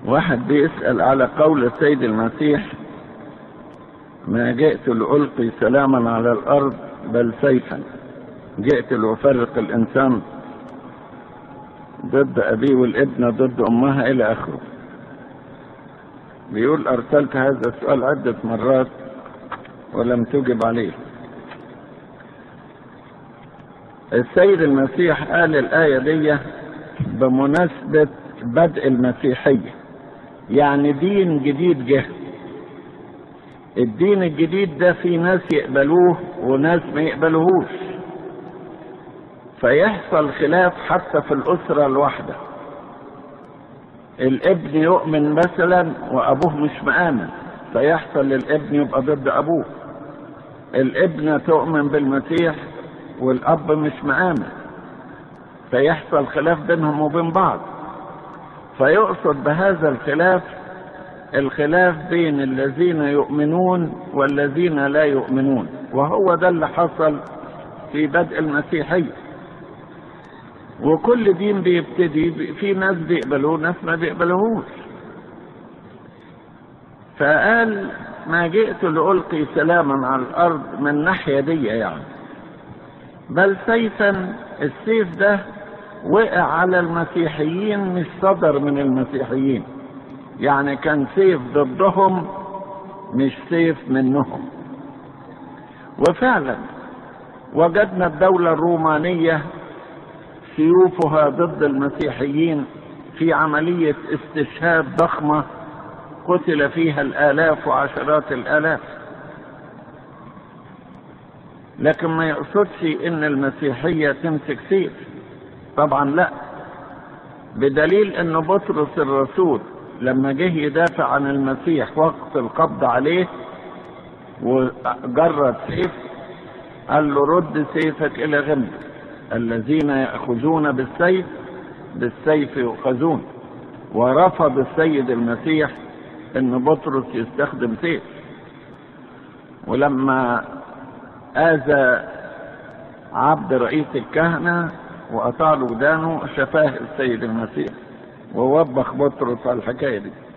واحد بيسأل على قول السيد المسيح ما جئت لألقي سلاما على الأرض بل سيفا جئت لأفرق الإنسان ضد أبيه والابنة ضد أمها إلى آخره بيقول أرسلت هذا السؤال عدة مرات ولم تجب عليه السيد المسيح قال الآية دي بمناسبة بدء المسيحية يعني دين جديد جه الدين الجديد ده في ناس يقبلوه وناس ما يقبلوهوش فيحصل خلاف حتى في الأسرة الواحدة الابن يؤمن مثلا وأبوه مش مآمن فيحصل الابن يبقى ضد أبوه الابنة تؤمن بالمسيح والأب مش مآمن فيحصل خلاف بينهم وبين بعض فيقصد بهذا الخلاف الخلاف بين الذين يؤمنون والذين لا يؤمنون وهو ده اللي حصل في بدء المسيحية وكل دين بيبتدي في ناس بيقبلوه ناس ما بيقبلوهوش فقال ما جئت لألقي سلاما على الأرض من ناحية دي يعني بل سيفا السيف ده وقع على المسيحيين مش صدر من المسيحيين يعني كان سيف ضدهم مش سيف منهم وفعلا وجدنا الدولة الرومانية سيوفها ضد المسيحيين في عملية استشهاد ضخمة قتل فيها الآلاف وعشرات الآلاف لكن ما يقصدش ان المسيحية تمسك سيف طبعا لا بدليل ان بطرس الرسول لما جه يدافع عن المسيح وقت القبض عليه وجرد سيف قال له رد سيفك الى غمد الذين ياخذون بالسيف بالسيف يؤخذون ورفض السيد المسيح ان بطرس يستخدم سيف ولما اذى عبد رئيس الكهنه وقطع له ودانه شفاه السيد المسيح ووبخ بطرس على الحكايه دي